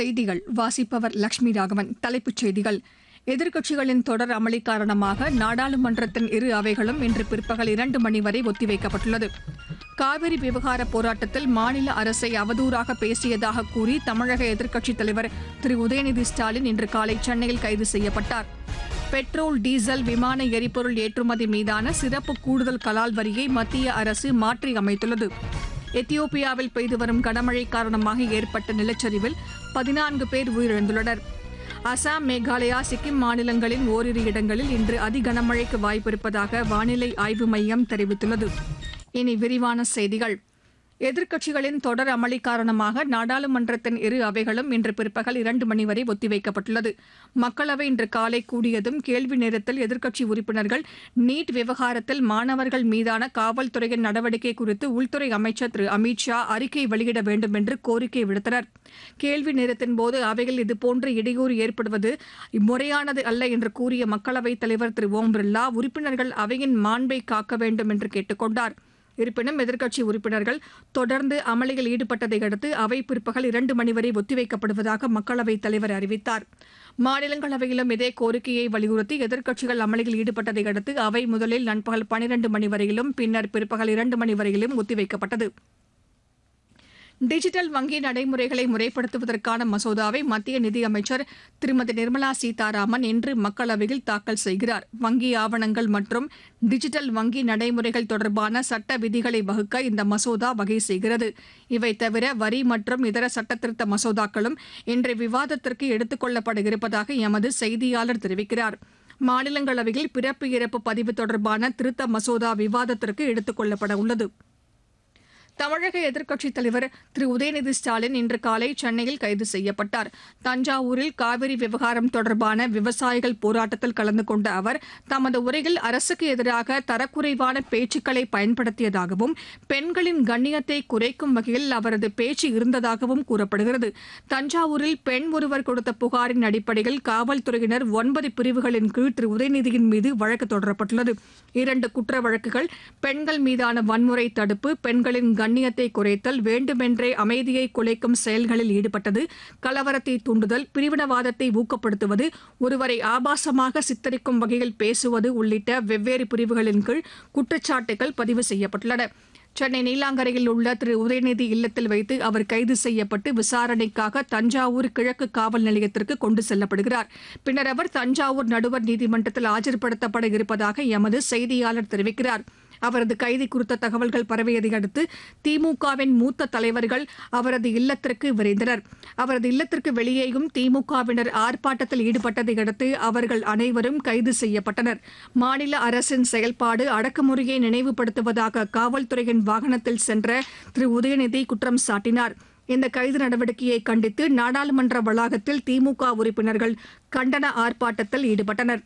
செய்திகள் வாசிப்பவர் லட்சுமி ராகவன் தலைப்புச் செய்திகள் எதிர்க்கட்சிகளின் தொடர் அமளி காரணமாக நாடாளுமன்றத்தின் இரு அவைகளும் இன்று பிற்பகல் இரண்டு மணி வரை ஒத்திவைக்கப்பட்டுள்ளது காவிரி விவகார போராட்டத்தில் மாநில அரசை அவதூறாக பேசியதாக கூறி தமிழக எதிர்க்கட்சித் தலைவர் திரு உதயநிதி ஸ்டாலின் இன்று காலை சென்னையில் கைது செய்யப்பட்டார் பெட்ரோல் டீசல் விமான எரிபொருள் ஏற்றுமதி மீதான சிறப்பு கூடுதல் கலால் வரியை மத்திய அரசு மாற்றி அமைத்துள்ளது எத்தியோப்பியாவில் பெய்து வரும் கனமழை காரணமாக ஏற்பட்ட நிலச்சரிவில் பதினான்கு பேர் உயிரிழந்துள்ளனர் அசாம் மேகாலயா சிக்கிம் மாநிலங்களின் ஓரிரு இடங்களில் இன்று அதி கனமழைக்கு வாய்ப்பிருப்பதாக வானிலை ஆய்வு மையம் தெரிவித்துள்ளது இனி விரிவான செய்திகள் எதிர்க்கட்சிகளின் தொடர் அமளி காரணமாக நாடாளுமன்றத்தின் இரு அவைகளும் இன்று பிற்பகல் இரண்டு மணி வரை ஒத்திவைக்கப்பட்டுள்ளது மக்களவை இன்று காலை கூடியதும் கேள்வி நேரத்தில் எதிர்க்கட்சி உறுப்பினர்கள் நீட் விவகாரத்தில் மாணவர்கள் மீதான காவல்துறையின் நடவடிக்கை குறித்து உள்துறை அமைச்சர் திரு அமித் ஷா அறிக்கை வெளியிட வேண்டும் என்று கோரிக்கை விடுத்தனர் கேள்வி நேரத்தின்போது அவையில் இதுபோன்று இடையூறு ஏற்படுவது முறையானது அல்ல என்று கூறிய மக்களவைத் தலைவர் திரு ஓம் பிர்லா உறுப்பினர்கள் அவையின் மாண்பை காக்க வேண்டும் என்று கேட்டுக் கொண்டார் இருப்பினும் எதிர்க்கட்சி உறுப்பினர்கள் தொடர்ந்து அமளியில் ஈடுபட்டதை அடுத்து அவை பிற்பகல் இரண்டு மணி வரை ஒத்திவைக்கப்படுவதாக மக்களவைத் தலைவர் அறிவித்தார் மாநிலங்களவையிலும் இதே கோரிக்கையை வலியுறுத்தி எதிர்க்கட்சிகள் அமளியில் ஈடுபட்டதை அடுத்து அவை முதலில் நண்பகல் பனிரண்டு மணி வரையிலும் பின்னர் பிற்பகல் இரண்டு மணி வரையிலும் ஒத்திவைக்கப்பட்டது டிஜிட்டல் வங்கி நடைமுறைகளை முறைப்படுத்துவதற்கான மசோதாவை மத்திய நிதியமைச்சர் திருமதி நிர்மலா சீதாராமன் இன்று மக்களவையில் தாக்கல் செய்கிறார் வங்கி ஆவணங்கள் மற்றும் டிஜிட்டல் வங்கி நடைமுறைகள் தொடர்பான சட்ட விதிகளை வகுக்க இந்த மசோதா வகை செய்கிறது இவை தவிர வரி மற்றும் இதர சட்டத்திருத்த மசோதாக்களும் இன்று விவாதத்திற்கு எடுத்துக் கொள்ளப்பட இருப்பதாக எமது செய்தியாளர் தெரிவிக்கிறார் மாநிலங்களவையில் பிறப்பு இறப்பு பதிவு தொடர்பான திருத்த மசோதா விவாதத்திற்கு எடுத்துக் கொள்ளப்பட உள்ளது தமிழக எதிர்க்கட்சித் தலைவர் திரு உதயநிதி ஸ்டாலின் இன்று காலை சென்னையில் கைது செய்யப்பட்டார் தஞ்சாவூரில் காவிரி விவகாரம் தொடர்பான விவசாயிகள் போராட்டத்தில் கலந்து கொண்ட அவர் தமது உரையில் அரசுக்கு எதிராக தரக்குறைவான பேச்சுக்களை பயன்படுத்தியதாகவும் பெண்களின் கண்ணியத்தை குறைக்கும் வகையில் அவரது பேச்சு இருந்ததாகவும் கூறப்படுகிறது தஞ்சாவூரில் பெண் ஒருவர் கொடுத்த புகாரின் அடிப்படையில் காவல்துறையினர் ஒன்பது பிரிவுகளின் கீழ் திரு உதயநிதியின் மீது வழக்கு தொடரப்பட்டுள்ளது இரண்டு குற்ற வழக்குகள் பெண்கள் மீதான வன்முறை தடுப்பு பெண்களின் கண்ணியத்தை குறைத்தல் வேண்டுமென்றே அமைதியை குலைக்கும் செயல்களில் ஈடுபட்டது கலவரத்தை தூண்டுதல் பிரிவினவாதத்தை ஊக்கப்படுத்துவது ஒருவரை ஆபாசமாக சித்தரிக்கும் வகையில் பேசுவது உள்ளிட்ட வெவ்வேறு பிரிவுகளின் கீழ் குற்றச்சாட்டுகள் பதிவு செய்யப்பட்டுள்ளன சென்னை நீலாங்கரையில் உள்ள திரு உதயநிதி இல்லத்தில் வைத்து அவர் கைது செய்யப்பட்டு விசாரணைக்காக தஞ்சாவூர் கிழக்கு காவல் நிலையத்திற்கு கொண்டு செல்லப்படுகிறார் பின்னர் அவர் தஞ்சாவூர் நடுவர் நீதிமன்றத்தில் ஆஜர்படுத்தப்பட இருப்பதாக எமது செய்தியாளர் தெரிவிக்கிறார் அவரது கைது குறித்த தகவல்கள் பரவியதை அடுத்து திமுகவின் மூத்த தலைவர்கள் அவரது இல்லத்திற்கு விரைந்தனர் அவரது இல்லத்திற்கு வெளியேயும் திமுகவினர் ஆர்ப்பாட்டத்தில் ஈடுபட்டதை அடுத்து அவர்கள் அனைவரும் கைது செய்யப்பட்டனர் மாநில அரசின் செயல்பாடு அடக்குமுறையை நினைவுபடுத்துவதாக காவல்துறையின் வாகனத்தில் சென்ற திரு உதயநிதி குற்றம் சாட்டினார் இந்த கைது நடவடிக்கையை கண்டித்து நாடாளுமன்ற வளாகத்தில் திமுக உறுப்பினர்கள் கண்டன ஆர்ப்பாட்டத்தில் ஈடுபட்டனர்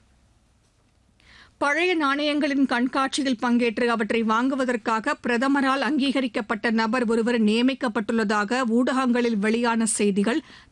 பழைய நாணயங்களின் கண்காட்சியில் பங்கேற்று அவற்றை வாங்குவதற்காக பிரதமரால் அங்கீகரிக்கப்பட்ட நபர் ஒருவர் நியமிக்கப்பட்டுள்ளதாக ஊடகங்களில் வெளியான செய்திகள்